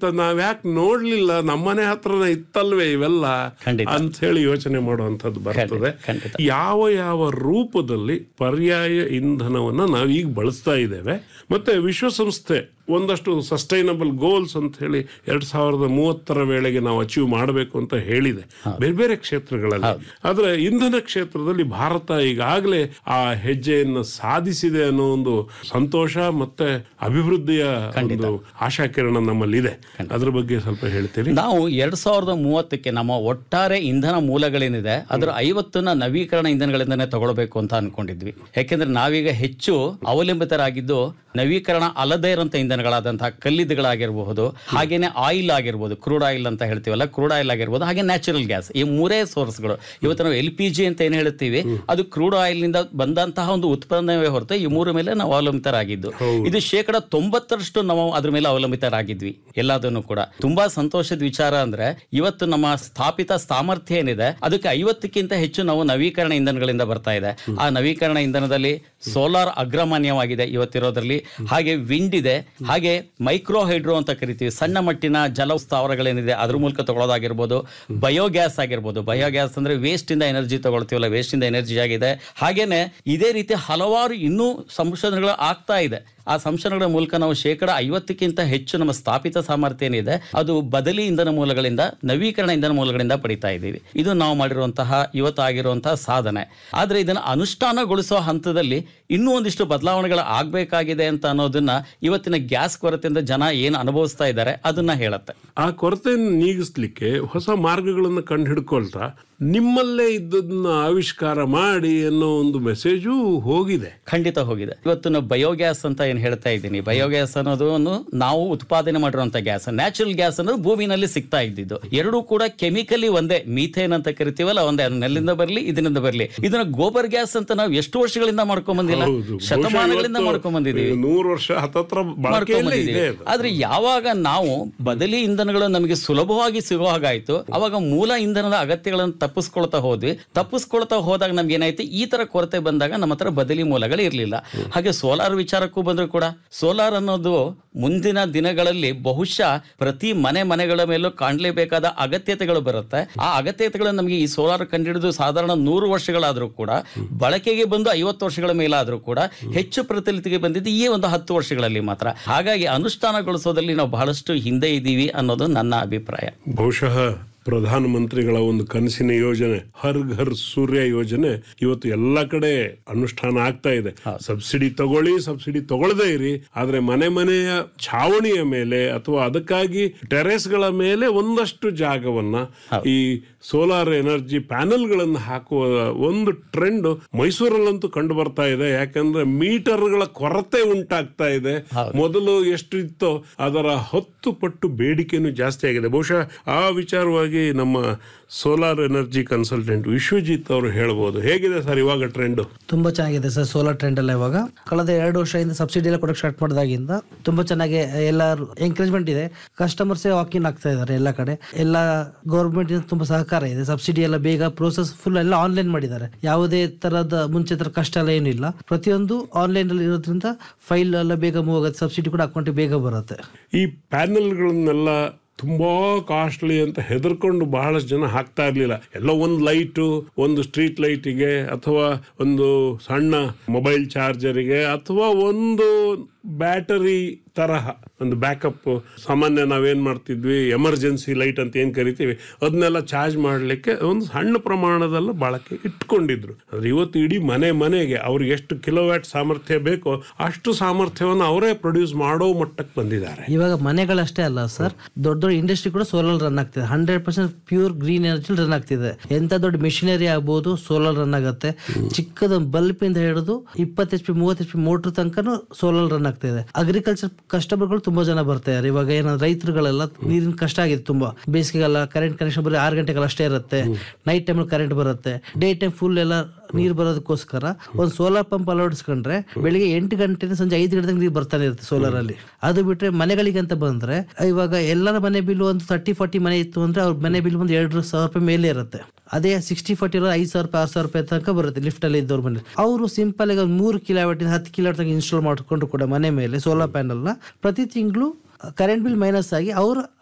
ಅಂತ ನಾವ್ ಯಾಕೆ ನೋಡ್ಲಿಲ್ಲ ನಮ್ಮನೆ ಹತ್ರನೇ ಇತ್ತಲ್ವೇ ಇವೆಲ್ಲ ಖಂಡಿತ. ಅಂತ ಹೇಳಿ ಯೋಚನೆ ಮಾಡುವಂಥದ್ದು ಬರ್ತದೆ ಖಂಡಿತ. ಯಾವ ಯಾವ ರೂಪದಲ್ಲಿ ಪರ್ಯಾಯ ಇಂಧನವನ್ನ ನಾವೀಗ ಬಳಸ್ತಾ ಇದ್ದೇವೆ ಮತ್ತೆ ವಿಶ್ವಸಂಸ್ಥೆ ಒಂದಷ್ಟು ಸಸ್ಟೈನಬಲ್ ಗೋಲ್ಸ್ ಅಂತ ಹೇಳಿ ಎರಡ್ ಸಾವಿರದ ಮೂವತ್ತರ ವೇಳೆಗೆ ನಾವು ಅಚೀವ್ ಮಾಡಬೇಕು ಅಂತ ಹೇಳಿದೆ ಬೇರೆ ಬೇರೆ ಕ್ಷೇತ್ರಗಳಲ್ಲಿ ಆದ್ರೆ ಇಂಧನ ಕ್ಷೇತ್ರದಲ್ಲಿ ಭಾರತ ಈಗಾಗಲೇ ಆ ಹೆಜ್ಜೆಯನ್ನು ಸಾಧಿಸಿದೆ ಅನ್ನೋ ಒಂದು ಸಂತೋಷ ಮತ್ತೆ ಅಭಿವೃದ್ಧಿಯ ಒಂದು ಆಶಾಕಿರಣ ನಮ್ಮಲ್ಲಿದೆ ಅದ್ರ ಬಗ್ಗೆ ಸ್ವಲ್ಪ ಹೇಳ್ತೀರಿ ನಾವು ಎರಡ್ ಸಾವಿರದ ಮೂವತ್ತಕ್ಕೆ ನಮ್ಮ ಒಟ್ಟಾರೆ ಇಂಧನ ಮೂಲಗಳೇನಿದೆ ಅದರ ಐವತ್ತನ್ನ ನವೀಕರಣ ಇಂಧನಗಳಿಂದನೇ ತಗೊಳ್ಬೇಕು ಅಂತ ಅನ್ಕೊಂಡಿದ್ವಿ ಯಾಕೆಂದ್ರೆ ನಾವೀಗ ಹೆಚ್ಚು ಅವಲಂಬಿತರಾಗಿದ್ದು ನವೀಕರಣ ಅಲ್ಲದೇ ಇರೋಂಥ ಇಂಧನಗಳಾದಂತಹ ಕಲ್ಲಿದ್ದಗಳಾಗಿರಬಹುದು ಹಾಗೇನೆ ಆಯಿಲ್ ಆಗಿರ್ಬೋದು ಕ್ರೂಡ್ ಆಯಿಲ್ ಅಂತ ಹೇಳ್ತೀವಲ್ಲ ಕ್ರೂಡ್ ಆಯಿಲ್ ಆಗಿರ್ಬೋದು ಹಾಗೆ ನ್ಯಾಚುರಲ್ ಗ್ಯಾಸ್ ಈ ಮೂರೇ ಸೋರ್ಸ್ಗಳು ಇವತ್ತು ನಾವು ಎಲ್ ಪಿ ಜಿ ಅಂತ ಏನು ಹೇಳ್ತೀವಿ ಅದು ಕ್ರೂಡ್ ಆಯಿಲ್ ನಿಂದ ಬಂದಂತಹ ಒಂದು ಉತ್ಪನ್ನವೇ ಹೊರತು ಈ ಮೂರು ಮೇಲೆ ನಾವು ಅವಲಂಬಿತರಾಗಿದ್ದು ಇದು ಶೇಕಡ ತೊಂಬತ್ತರಷ್ಟು ನಾವು ಅದ್ರ ಮೇಲೆ ಅವಲಂಬಿತರಾಗಿದ್ವಿ ಎಲ್ಲದನ್ನು ಕೂಡ ತುಂಬಾ ಸಂತೋಷದ ವಿಚಾರ ಅಂದ್ರೆ ಇವತ್ತು ನಮ್ಮ ಸ್ಥಾಪಿತ ಸಾಮರ್ಥ್ಯ ಏನಿದೆ ಅದಕ್ಕೆ ಐವತ್ತಕ್ಕಿಂತ ಹೆಚ್ಚು ನಾವು ನವೀಕರಣ ಇಂಧನಗಳಿಂದ ಬರ್ತಾ ಇದೆ ಆ ನವೀಕರಣ ಇಂಧನದಲ್ಲಿ ಸೋಲಾರ್ ಅಗ್ರಮಾನ್ಯವಾಗಿದೆ ಇವತ್ತಿರೋದ್ರಲ್ಲಿ ಹಾಗೆ ವಿಂಡ್ ಇದೆ ಹಾಗೆ ಮೈಕ್ರೋ ಹೈಡ್ರೋ ಅಂತ ಕರಿತೀವಿ ಸಣ್ಣ ಮಟ್ಟಿನ ಜಲ ಸ್ಥಾವರಗಳೇನಿದೆ ಅದ್ರ ಮೂಲಕ ತಗೊಳ್ಳೋದಾಗಿರ್ಬೋದು ಬಯೋಗ್ಯಾಸ್ ಆಗಿರ್ಬೋದು ಬಯೋಗ್ಯಾಸ್ ಅಂದ್ರೆ ವೇಸ್ಟ್ ಇಂದ ಎನರ್ಜಿ ತಗೊಳ್ತೀವಲ್ಲ ವೇಸ್ಟ್ ಇಂದ ಎನರ್ಜಿ ಆಗಿದೆ ಹಾಗೇನೆ ಇದೇ ರೀತಿ ಹಲವಾರು ಇನ್ನೂ ಸಂಶೋಧನೆಗಳು ಆಗ್ತಾ ಇದೆ ಆ ಸಂಶೋಧನೆಗಳ ಮೂಲಕ ನಾವು ಶೇಕಡ ಐವತ್ತಕ್ಕಿಂತ ಹೆಚ್ಚು ನಮ್ಮ ಸ್ಥಾಪಿತ ಸಾಮರ್ಥ್ಯ ಏನಿದೆ ಅದು ಬದಲಿ ಇಂಧನ ಮೂಲಗಳಿಂದ ನವೀಕರಣ ಇಂಧನ ಮೂಲಗಳಿಂದ ಪಡಿತಾ ಇದ್ದೀವಿ ಇದು ನಾವು ಮಾಡಿರುವಂತಹ ಇವತ್ತು ಆಗಿರುವಂತಹ ಸಾಧನೆ ಆದರೆ ಇದನ್ನು ಅನುಷ್ಠಾನಗೊಳಿಸುವ ಹಂತದಲ್ಲಿ ಇನ್ನೂ ಒಂದಿಷ್ಟು ಬದಲಾವಣೆಗಳು ಆಗಬೇಕಾಗಿದೆ ಅಂತ ಅನ್ನೋದನ್ನ ಇವತ್ತಿನ ಗ್ಯಾಸ್ ಕೊರತೆಯಿಂದ ಜನ ಏನು ಅನುಭವಿಸ್ತಾ ಇದ್ದಾರೆ ಅದನ್ನ ಹೇಳುತ್ತೆ ಆ ಕೊರತೆಯನ್ನು ನೀಗಿಸ್ಲಿಕ್ಕೆ ಹೊಸ ಮಾರ್ಗಗಳನ್ನು ಕಂಡು ಹಿಡ್ಕೊಳ್ತಾ ನಿಮ್ಮಲ್ಲೇ ಇದ್ದದನ್ನ ಆವಿಷ್ಕಾರ ಮಾಡಿ ಅನ್ನೋ ಒಂದು ಮೆಸೇಜು ಹೋಗಿದೆ ಖಂಡಿತ ಹೋಗಿದೆ ಇವತ್ತು ನಾವು ಬಯೋಗ್ಯಾಸ್ ಅಂತ ಏನು ಹೇಳ್ತಾ ಇದ್ದೀನಿ ಬಯೋಗ್ಯಾಸ್ ಅನ್ನೋದು ನಾವು ಉತ್ಪಾದನೆ ಮಾಡಿರುವಂತ ಗ್ಯಾಸ್ ನ್ಯಾಚುರಲ್ ಗ್ಯಾಸ್ ಅನ್ನೋದು ಭೂಮಿನಲ್ಲಿ ಸಿಗ್ತಾ ಇದ್ದಿದ್ದು ಎರಡೂ ಕೂಡ ಕೆಮಿಕಲಿ ಒಂದೇ ಮೀಥೇನ್ ಅಂತ ಕರಿತೀವಲ್ಲ ಒಂದೇ ಅದು ನೆಲ್ಲಿಂದ ಬರಲಿ ಇದರಿಂದ ಬರಲಿ ಇದನ್ನ ಗೋಬರ್ ಗ್ಯಾಸ್ ಅಂತ ನಾವು ಎಷ್ಟು ವರ್ಷಗಳಿಂದ ಮಾಡ್ಕೊಂಡ್ ಬಂದಿಲ್ಲ ಹೌದು. ಶತಮಾನಗಳಿಂದ ಬಹುಶಃ ಮಾಡ್ಕೊಂಡ್ ಬಂದಿದ್ದೀವಿ ಇವತ್ತು ನೂರು ವರ್ಷ ಹತ್ತತ್ರ ಬಳಕೆಯಲ್ಲೇ ಇದೆ ಅದು. ಆದ್ರೆ ಯಾವಾಗ ನಾವು ಬದಲಿ ಇಂಧನಗಳು ನಮಗೆ ಸುಲಭವಾಗಿ ಸಿಗೋ ಹಾಗಾಯ್ತು ಅವಾಗ ಮೂಲ ಇಂಧನದ ಅಗತ್ಯಗಳನ್ನು ತಪ್ಪಿಸ್ಕೊಳ್ತಾ ಹೋದ್ವಿ ತಪ್ಪಿಸ್ಕೊಳ್ತಾ ಹೋದಾಗ ನಮ್ಗೆ ಏನಾಯ್ತು ಈ ತರ ಕೊರತೆ ಬಂದಾಗ ನಮ್ಮ ಹತ್ರ ಬದಲಿ ಮೂಲಗಳು ಇರಲಿಲ್ಲ ಹಾಗೆ ಸೋಲಾರ್ ವಿಚಾರಕ್ಕೂ ಬಂದ್ರು ಕೂಡ ಸೋಲಾರ್ ಅನ್ನೋದು ಮುಂದಿನ ದಿನಗಳಲ್ಲಿ ಬಹುಶಃ ಪ್ರತಿ ಮನೆ ಮನೆಗಳ ಮೇಲೂ ಕಾಣಲೇಬೇಕಾದ ಅಗತ್ಯತೆಗಳು ಬರುತ್ತೆ ಆ ಅಗತ್ಯತೆಗಳು ನಮಗೆ ಈ ಸೋಲಾರ್ ಕಂಡಿಡಿದು ಸಾಧಾರಣ ನೂರು ವರ್ಷಗಳಾದರೂ ಕೂಡ ಬಳಕೆಗೆ ಬಂದು ಐವತ್ತು ವರ್ಷಗಳ ಮೇಲಾದರೂ ಕೂಡ ಹೆಚ್ಚು ಪ್ರಚಲಿತಿಗೆ ಬಂದಿದ್ದು ಈ ಒಂದು ಹತ್ತು ವರ್ಷಗಳಲ್ಲಿ ಮಾತ್ರ ಹಾಗಾಗಿ ಅನುಷ್ಠಾನಗೊಳಿಸೋದಲ್ಲಿ ನಾವು ಬಹಳಷ್ಟು ಹಿಂದೆ ಇದ್ದೀವಿ ಅನ್ನೋದು ನನ್ನ ಅಭಿಪ್ರಾಯ ಬಹುಶಃ ಪ್ರಧಾನ ಮಂತ್ರಿಗಳ ಒಂದು ಕನಸಿನ ಯೋಜನೆ ಹರ್ ಘರ್ ಸೂರ್ಯ ಯೋಜನೆ ಇವತ್ತು ಎಲ್ಲ ಕಡೆ ಅನುಷ್ಠಾನ ಆಗ್ತಾ ಇದೆ ಸಬ್ಸಿಡಿ ತಗೊಳ್ಳಿ ಸಬ್ಸಿಡಿ ತಗೊಳ್ಳದೇ ಇರಿ ಆದ್ರೆ ಮನೆ ಮನೆಯ ಛಾವಣಿಯ ಮೇಲೆ ಅಥವಾ ಅದಕ್ಕಾಗಿ ಟೆರೆಸ್ಗಳ ಮೇಲೆ ಒಂದಷ್ಟು ಜಾಗವನ್ನ ಈ ಸೋಲಾರ್ ಎನರ್ಜಿ ಪ್ಯಾನೆಲ್ಗಳನ್ನು ಹಾಕುವ ಒಂದು ಟ್ರೆಂಡ್ ಮೈಸೂರಲ್ಲಂತೂ ಕಂಡು ಬರ್ತಾ ಇದೆ ಯಾಕಂದ್ರೆ ಮೀಟರ್ಗಳ ಕೊರತೆ ಉಂಟಾಗ್ತಾ ಇದೆ ಮೊದಲು ಎಷ್ಟು ಇತ್ತೋ ಅದರ ಹತ್ತು ಪಟ್ಟು ಬೇಡಿಕೆನೂ ಜಾಸ್ತಿ ಆಗಿದೆ ಬಹುಶಃ ಆ ವಿಚಾರವಾಗಿ ನಮ್ಮ ಸೋಲಾರ್ ಎನರ್ಜಿ ಕನ್ಸಲ್ಟೆಂಟ್ ವಿಶ್ವಜಿತ್ ಅವರು ಹೇಳ್ಬೋದು ಹೇಗಿದೆ ಸರ್ ಇವಾಗ ಟ್ರೆಂಡ್ ತುಂಬಾ ಚೆನ್ನಾಗಿದೆ ಸರ್ ಸೋಲಾರ್ ಟ್ರೆಂಡ್ ಎಲ್ಲ ಇವಾಗ ಕಳೆದ ಎರಡು ವರ್ಷದಿಂದ ಸಬ್ಸಿಡಿ ಎಲ್ಲ ಕೊಡಕ್ಕೆ ಸ್ಟಾರ್ಟ್ ಮಾಡಿದಾಗಿಂದ ತುಂಬಾ ಚೆನ್ನಾಗಿ ಎಲ್ಲರೂ ಎಂಕರೇಜ್ಮೆಂಟ್ ಇದೆ ಕಸ್ಟಮರ್ಸೇ ವಾಕಿನ್ ಆಗ್ತಾ ಇದ್ದಾರೆ ಎಲ್ಲ ಕಡೆ ಎಲ್ಲ ಗೌರ್ಮೆಂಟ್ ತುಂಬಾ ಸಹಕಾರ ಇದೆ ಸಬ್ಸಿಡಿ ಎಲ್ಲ ಬೇಗ ಪ್ರೋಸೆಸ್ ಫುಲ್ ಎಲ್ಲ ಆನ್ಲೈನ್ ಮಾಡಿದ್ದಾರೆ ಯಾವುದೇ ತರದ ಮುಂಚೆ ತರ ಕಷ್ಟ ಎಲ್ಲ ಏನಿಲ್ಲ ಪ್ರತಿಯೊಂದು ಆನ್ಲೈನ್ ಅಲ್ಲಿ ಇರೋದ್ರಿಂದ ಫೈಲ್ ಎಲ್ಲ ಬೇಗ ಮೂವ್ ಆಗುತ್ತೆ ಸಬ್ಸಿಡಿ ಕೂಡ ಅಕೌಂಟಿಗೆ ಬೇಗ ಬರುತ್ತೆ ಈ ಪ್ಯಾನೆಲ್ಗಳನ್ನೆಲ್ಲ ತುಂಬಾ ಕಾಸ್ಟ್ಲಿ ಅಂತ ಹೆದರ್ಕೊಂಡು ಬಹಳಷ್ಟು ಜನ ಹಾಕ್ತಾ ಇರ್ಲಿಲ್ಲ ಎಲ್ಲ ಒಂದು ಲೈಟು ಒಂದು ಸ್ಟ್ರೀಟ್ ಲೈಟಿಗೆ ಅಥವಾ ಒಂದು ಸಣ್ಣ ಮೊಬೈಲ್ ಚಾರ್ಜರಿಗೆ ಅಥವಾ ಒಂದು ಬ್ಯಾಟರಿ ತರಹ ಒಂದು ಬ್ಯಾಕಪ್ ಸಾಮಾನ್ಯ ನಾವೇನ್ ಮಾಡ್ತಿದ್ವಿ ಎಮರ್ಜೆನ್ಸಿ ಲೈಟ್ ಅಂತ ಏನ್ ಕರಿತೀವಿ ಅದನ್ನೆಲ್ಲ ಚಾರ್ಜ್ ಮಾಡಲಿಕ್ಕೆ ಒಂದು ಸಣ್ಣ ಪ್ರಮಾಣದಲ್ಲ ಬಳಕೆ ಇಟ್ಕೊಂಡಿದ್ರು ಆದ್ರೆ ಇವತ್ತು ಇಡೀ ಮನೆ ಮನೆಗೆ ಅವ್ರಿಗೆ ಎಷ್ಟು ಕಿಲೋವ್ಯಾಟ್ ಸಾಮರ್ಥ್ಯ ಬೇಕೋ ಅಷ್ಟು ಸಾಮರ್ಥ್ಯವನ್ನು ಅವರೇ ಪ್ರೊಡ್ಯೂಸ್ ಮಾಡೋ ಮಟ್ಟಕ್ಕೆ ಬಂದಿದ್ದಾರೆ ಇವಾಗ ಮನೆಗಳಷ್ಟೇ ಅಲ್ಲ ಸರ್ ದೊಡ್ಡ ದೊಡ್ಡ ಇಂಡಸ್ಟ್ರಿ ಕೂಡ ಸೋಲಾರ್ ರನ್ ಆಗ್ತಿದೆ hundred percent pure green energy run ಆಗ್ತಿದೆ ಎಂತ ದೊಡ್ಡ ಮಿಷಿನರಿ ಆಗ್ಬೋದು ಸೋಲಾರ್ ರನ್ ಆಗುತ್ತೆ ಚಿಕ್ಕದ ಬಲ್ಬ್ ಇಂದ ಹಿಡಿದು ಇಪ್ಪತ್ತು ಎಚ್ ಪಿ ಮೂವತ್ತು ಎಚ್ ಪಿ ಮೋಟರ್ ತನಕನು ಸೋಲಾರ್ ರನ್ ಆಗ್ತಿದೆ ಅಗ್ರಿಕಲ್ಚರ್ ಕಸ್ಟಮರ್ಗಳು ತುಂಬಾ ಜನ ಬರ್ತಾ ಇದ್ದಾರೆ ಇವಾಗ ಏನಾದ್ರು ರೈತರುಗಳೆಲ್ಲ ನೀರಿನ ಕಷ್ಟ ಆಗಿದೆ ತುಂಬಾ ಬೇಸಿಗೆಲ್ಲ ಕರೆಂಟ್ ಕನೆಕ್ಷನ್ ಬರೀ ಆರು ಗಂಟೆಗೆಲ್ಲ ಅಷ್ಟೇ ಇರುತ್ತೆ ನೈಟ್ ಟೈಮ್ ಕರೆಂಟ್ ಬರುತ್ತೆ ಡೇ ಟೈಮ್ ಫುಲ್ ಎಲ್ಲ ನೀರು ಬರೋದಕ್ಕೋಸ್ಕರ ಒಂದು ಸೋಲಾರ್ ಪಂಪ್ ಅಳವಡಿಸ್ಕೊಂಡ್ರೆ ಬೆಳಿಗ್ಗೆ ಎಂಟು ಗಂಟೆಯಿಂದ ಸಂಜೆ ಐದು ಗಂಟೆ ನೀರು ಬರ್ತಾನೆ ಇರುತ್ತೆ ಸೋಲಾರ್ ಅಲ್ಲಿ ಅದು ಬಿಟ್ರೆ ಮನೆಗಳಿಗೆ ಅಂತ ಬಂದ್ರೆ ಇವಾಗ ಎಲ್ಲರ ಮನೆ ಬಿಲ್ ಒಂದು ತರ್ಟಿ ಫಾರ್ಟಿ ಮನೆ ಇತ್ತು ಅಂದ್ರೆ ಅವ್ರ ಮನೆ ಬಿಲ್ ಬಂದು ಎರಡು ಸಾವಿರ ರೂಪಾಯಿ ಮೇಲೆ ಇರುತ್ತೆ ಅದೇ ಸಿಕ್ಸ್ಟಿ ಫಾರ್ಟಿ ಇರೋ ಐದು ಸಾವಿರ ರೂಪಾಯಿ ಆರು ಸಾವಿರ ರೂಪಾಯಿ ತನಕ ಬರುತ್ತೆ ಲಿಫ್ಟ್ ಅಲ್ಲಿ ಇದ್ದವ್ರ ಮನೆ ಅವರು ಸಿಂಪಲ್ ಆಗಿ ಒಂದು ಮೂರು ಕಿಲೋವಾಟ್ ಹತ್ತು ಕಿಲೋವಾಟ್ ತನಕ ಇನ್ಸ್ಟಾಲ್ ಮಾಡ್ಕೊಂಡು ಕೂಡ ಮನೆ ಮೇಲೆ ಸೋಲಾರ್ ಪ್ಯಾನಲ್ ನ ಪ್ರತಿ ತಿಂಗಳು ಕರೆಂಟ್ ಬಿಲ್ ಮೈನಸ್ ಆಗಿ ಅವ್ರ